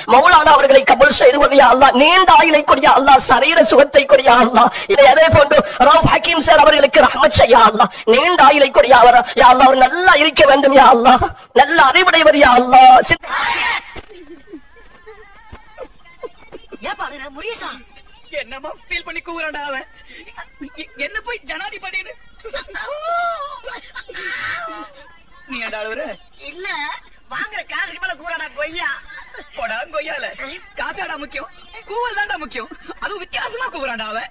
மௌலானா அவர்களை கபூல் செய்து யா அல்லாஹ் நீண்ட ஆயுளை கொடியா அல்லாஹ் சரீர சுகத்தை கொடியா அல்லாஹ் இதை அதே போன்று ரவுப் ஹக்கீம் சார் அவர்களுக்கு ரஹ்மத் செய்யா அல்லாஹ் நீண்ட ஆயுளை கொடியா அவர் யா அல்லாஹ் அவர் நல்லா இருக்க வேண்டும் யா அல்லாஹ் நல்ல அறிவுடையவர் யா அல்லாஹ் சித்த- ஏப்பா அது முரியசா என்னமா ஃபீல் பண்ணி கூவுறான்டா அவன் எ- என்ன போய் ஜனாதிபதினு நீ ஏன்டா அழுவுற இல்ல வாங்குற காசுக்கு மேல கூறாடா கொய்யா போடா கொய்யால காசாடா முக்கியம் கூவல் தான்டா முக்கியம் அதுவும் வித்தியாசமா கூவுறான்டா அவன்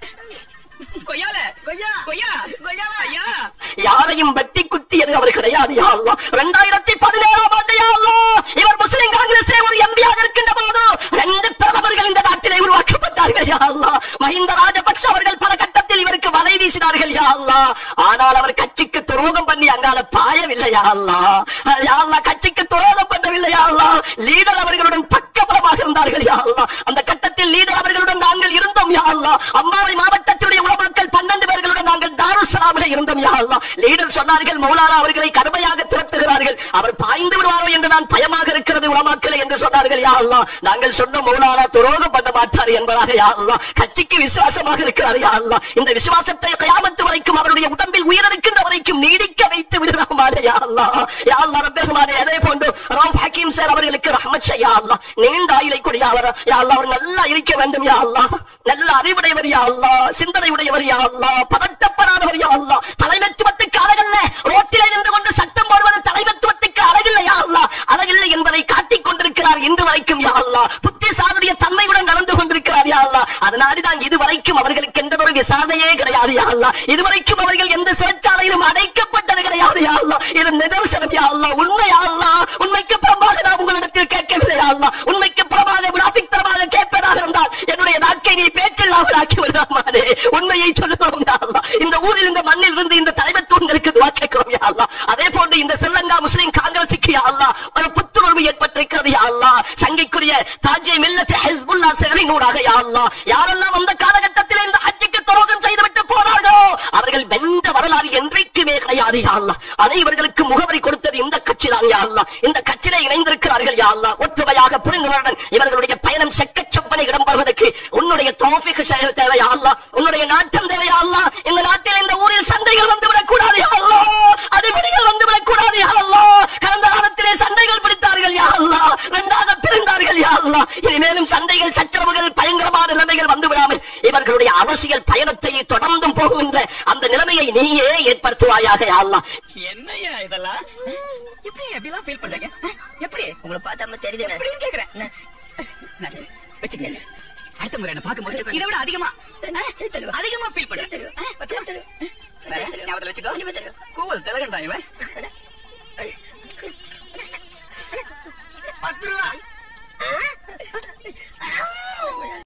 கொய்யால கொய்யா. கொய்யா கொய்யால. ஐயா யாரையும் வெட்டி குத்தியது அவர் கிடையாது யா அல்லாஹ் இரண்டாயிரத்தி பதினேழாம் ஆண்டு யா அல்லாஹ் இவர் முஸ்லிம் காங்கிரஸே ஒரு எம்பியாக இருக்கின்ற போது ரெண்டு பிரதமர்கள் இந்த நாட்டிலே உருவாக்கப்பட்டார்கள் யா அல்லாஹ் மஹிந்த ராஜபக்ஷ அவர்கள் பல கட்டத்தில் இவருக்கு வலை வீசினார்கள் யா அல்லாஹ் ஆனால் அவர் கட்சிக்கு துரோகம் பண்ணி அங்கால பாயவில்லை யா அல்லாஹ் யா அல்லாஹ் கட்சிக்கு துரோகம் பண்ணவில்லை யா அல்லாஹ் லீடர் அவர்களுடன் பக்கபலமாக இருந்தார்கள் யா அல்லாஹ் அந்த கட்டத்தில் லீடர் அவர்களுடன் நாங்கள் இருந்தோம் யா அல்லாஹ் அம்மாவை மாவட்டத்தினுடைய உலமாக்கள் பன்னெண்டு பேர்களுடன் நாங்கள் தாருசலாமில் இருந்தோம் யா அல்லாஹ் லீடர் சொன்னார்கள் மௌலானா அவர்களை கடுமையாக திரட்டுகிறார்கள் அவர் பாய்ந்து விடுவாரோ என்று நான் பயமாக இருக்கிறது உலமாக்களை என்று சொன்னார்கள் யா அல்லாஹ் நாங்கள் சொன்ன மௌலானா துரோகம் பண்ண மாட்டார் என்பதாக யா அல்லாஹ் கட்சிக்கு விசுவாசமாக இருக்கிறார் யா அல்லாஹ் இந்த விசுவாசத்தை கயாமத்து வரைக்கும் அவருடைய உடம்பில் உயிரிழக்கின்ற வரைக்கும் நீடிக்க வைத்து விடுறாமாடே யா அல்லாஹ் யா அல்லாஹ் ரப்பெருமானே அதே போன்று ரவுப் ஹக்கீம் சார் அவர்களுக்கு ரஹ்மத் செய்யா அல்லாஹ் நீண்ட ஆயுளை கொடியா அவர் யா அல்லாஹ் அவர் நல்லா இருக்க வேண்டும் யா அல்லாஹ் நல்ல அறிவுடையவர் யா அல்லாஹ் சிந்தனை உடையவர் யா அல்லாஹ் பதட்டப்படாதவர் யா அல்லாஹ் தலைமைத்துவத்துக்கு அழகல்ல ரோட்டிலே நின்று கொண்டு சட்டம் போடுவது தலைமைத்துவத்துக்கு அழகில்லை யா அல்லாஹ் அழகில்லை என்பதை காட்டிக் கொண்டிருக்கிறார் இன்று வரைக்கும் யா அல்லாஹ் புத்திசாலிய தன்மையுடன் நடந்து கொண்டிருக்கிறார் யா அல்லாஹ் அதனால்தான் இதுவரைக்கும் அவர்களுக்கு எந்த ஒரு விசாரணையே கிடையாது யா அல்லாஹ் இதுவரைக்கும் அவர்கள் எந்த சிறைச்சாலையிலும் அடைக்கப்பட்டது கிடையாது யா அல்லாஹ் இது நிதர்சனம் யா அல்லாஹ் உண்மை யா அல்லாஹ் உண்மைக்கு புறம்பாக நான் உங்களிடத்தில் கேட்கவில்லை யா அல்லாஹ் உண்மைக்கு புறமாக முனாபித்தனமாக கேட்பதாக இருந்தால் என்னுடைய நாக்கை நீ பேச்சில்லாமல் ஆக்கி விடுறாமானே உண்மையை சொல்லுவோம் யா அல்லாஹ் இந்த ஊரில் இந்த மண்ணில் இருந்து இந்த தலைமைத்துவங்களுக்கு துவா கேட்கிறோம் யா அல்லாஹ் அதே போன்று இந்த ஸ்ரீலங்கா முஸ்லிம் காங்கிரசுக்கு யா அல்லாஹ் ஒரு புத்துணர்வு ஏற்பட்டிருக்கிறது யா அல்லாஹ் சங்கைக்குரிய தாஜே மில்லத் ஹிஸ்புல்லா செயலினூடாக யா அல்லாஹ் யாரெல்லாம் அந்த காலகட்டத்தில் இந்த ஹஜ்ஜுக்கு துரோகம் செய்துவிட்டு போனார்களோ அவர்கள் வென்ற வரலாறு என்றைக்குமே கிடையாது யா அல்லாஹ் அனைவர்களுக்கு முகவரி கொடுத்தது இந்த கட்சி தான் யா அல்லாஹ் இந்த கட்சியிலே இணைந்திருக்கிறார்கள் யா அல்லாஹ் ஒற்றுமையாக புரிந்துணர்வுடன் இவர்களுடைய பயணம் செக்கச் செப்பனை இடம் வருவதற்கு உன்னுடைய தோஃபிக் செயல் தேவை யா அல்லாஹ் உன்னுடைய நாட்டம் தேவை யா அல்லாஹ் இந்த நாட்டில் இந்த ஊரில் சண்டைகள் வந்துவிடக் கூடாது யா அல்லாஹ் அடிப்படைகள் வந்துவிடக் கூடாது யா அல்லாஹ் கடந்த காலத்திலே சண்டைகள் பிடித்தார்கள் யா அல்லாஹ் இரண்டாக பிரிந்தார்கள் யா அல்லாஹ் இனிமேலும் சண்டைகள் சச்சரவுகள் பயங்கரமான நிலைமைகள் வந்து விடாமல் இவர்களுடைய அரசியல் பயணத்தை தொடர்ந்தும் போகின்ற அந்த நிலைமையை நீயே ஏற்படுத்துவாயாக யா அல்லாஹ் என்னய்யா இதெல்லாம் எப்படி எப்படிலாம் ஃபீல் பண்றீங்க எப்படி உங்களை பார்த்தா தெரியுது எப்படின்னு கேக்குறேன் நான் சரி, வச்சுக்கங்க அடுத்த முறை என்ன பார்க்கும்போது இதை விட அதிகமா அதிகமா ஃபீல் பண்றேன் வேற? ஞாபகத்துல வச்சுக்கோ கூவல் திலகண்டா இவன்